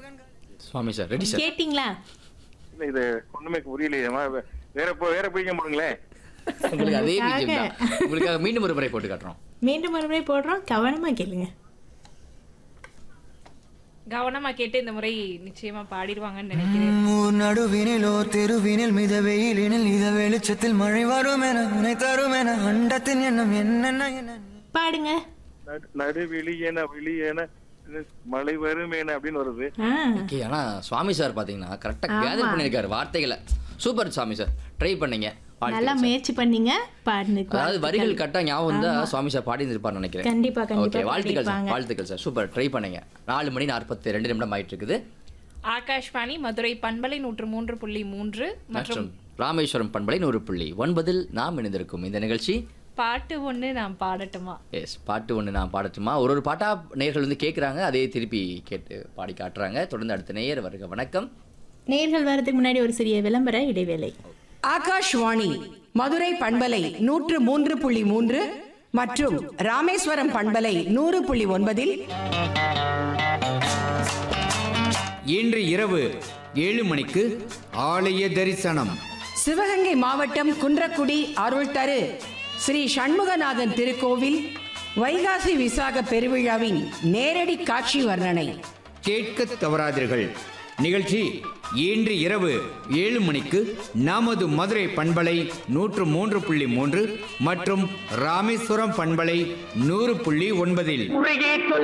சுவாமி sir ready sir கேட்டிங்களா இல்ல இது ஒண்ணுமே புரியலையே அம்மா, வே- வேற போ வேற போய்க்க போடுங்களேன் உங்களுக்கு அதே உங்களுக்காக. பிஜிஎம் தான் உங்களுக்காக மீண்டும் ஒரு முறை போட்டு காட்டுறோம் மீண்டும் மறுபடியும் போடுறோம் கவனமா கேளுங்க கவனமா கேட்டு இந்த முறை நிச்சயமா பாடிடுவாங்கன்னு நினைக்கிறேன் ஊர் நடுவினிலோ தெருவினில் மித வெயிலினில் இத வெளிச்சத்தில் மழை வரும் என உனை தரும் என அண்டத்தின் எண்ணம் என்னென்ன என்ன பாடுங்க நடு- நடு வெளியேன வெளியேன மழை வருமேன அப்படின்னு வருது ஆ ஓகே ஆனா சுவாமி சார் பாத்தீங்கன்னா கரெக்டா ஆமா. கேதர் பண்ணிருக்காரு வார்த்தைகளை சூப்பர் சுவாமி சார் ட்ரை பண்ணீங்க நல்லா வாழ்த்துக்கள் சார். முயற்சி பண்ணீங்க பாடுனு அதாவது வரிகள் கரெக்டா ஞாபகம் இருந்தா சுவாமி சார் பாடி இருப்பார்னு நினைக்கிறேன் கண்டிப்பா, கண்டிப்பா ஓகே வாழ்த்துக்கள் சார் பாடியிருப்பாங்க. வாழ்த்துக்கள் சார் சூப்பர் ட்ரை பண்ணீங்க நாலு மணி நாற்பத்தி ரெண்டு நிமிடம் ஆயிட்டு இருக்குது ஆகாஷ்வாணி மதுரை பண்பலை நூற்று மூன்று புள்ளி மூன்று மற்றும் மற்றும் ராமேஸ்வரம் பண்பலை நூறு புள்ளி ஒன்பதில் நாம் இணைந்திருக்கும் இந்த நிகழ்ச்சி பாட்டு ஒண்ணு நான் பாடட்டுமா எஸ் பாட்டு ஒன்று நான் பாடட்டுமா ஒரு ஒரு பாட்டா நேயர்கள் வந்து கேட்குறாங்க அதே திருப்பி கேட்டு பாடி காட்டுறாங்க தொடர்ந்து அடுத்த நேயர் வருக வணக்கம் நேர்கள் வரதுக்கு முன்னாடி ஒரு சிறிய விளம்பர இடைவேளை ஆகாஷ்வாணி மதுரை பண்பலை நூற்று மூன்று புள்ளி மூன்று மற்றும் ராமேஸ்வரம் பண்பலை நூறு புள்ளி ஒன்பதில் இன்று இரவு ஏழு மணிக்கு ஆலய தரிசனம் சிவகங்கை மாவட்டம் குன்றக்குடி அருள் தரு ஸ்ரீ சண்முகநாதன் திருக்கோவில் வைகாசி விசாக பெருவிழாவின் நேரடி காட்சி வர்ணனை கேட்க தவறாதீர்கள் நிகழ்ச்சி இன்று இரவு ஏழு மணிக்கு நமது மதுரை பண்பலை நூற்று மூன்று புள்ளி மூன்று மற்றும் ராமேஸ்வரம் பண்பலை நூறு புள்ளி ஒன்பதில்